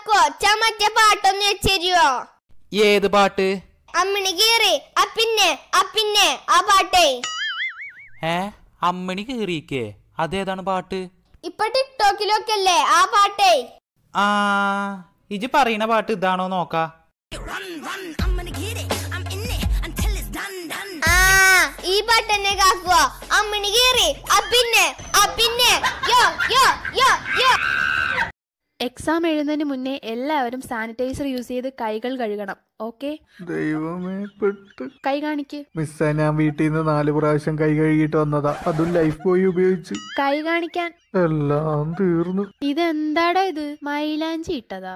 കാക്കോ ചമറ്റ പാട്ടൊന്ന് വെച്ചരിയോ ഏത് പാട്ട് അമ്മിണി കീറി അപ്പിന്നെ അപ്പിന്നെ ആ പാട്ടേ ഏ അമ്മണി കീറിയിക്കേ അതേതാണ് പാട്ട് ഇപ്പൊ ടിക്ടോക്കിലൊക്കെ അല്ലേ ആ പാട്ടേ ആ ഇജ് പറയണ പാട്ട് ഇതാണോ നോക്കാ ആ ഈ പാട്ട് തന്നെ കാക്കുവോ അമ്മിണി കീറി അപ്പിന്നെ അപ്പിന്നെ യോ യോ യോ യോ എക്സാം എഴുതുന്നതിന് മുന്നേ എല്ലാവരും സാനിറ്റൈസർ യൂസ് ചെയ്ത് കൈകൾ കഴുകണം ഓക്കെ ദൈവമേ പെട്ട് കൈ കാണിക്ക് മിസ്സാ ഞാൻ വീട്ടിൽ നിന്ന് നാല് പ്രാവശ്യം കൈ കഴുകിയിട്ട് വന്നതാ അതും ലൈഫ് ബോയ് ഉപയോഗിച്ച് കൈ കാണിക്കാൻ എല്ലാം തീർന്നു ഇതെന്താടാ ഇത് മൈലാഞ്ചി ഇട്ടതാ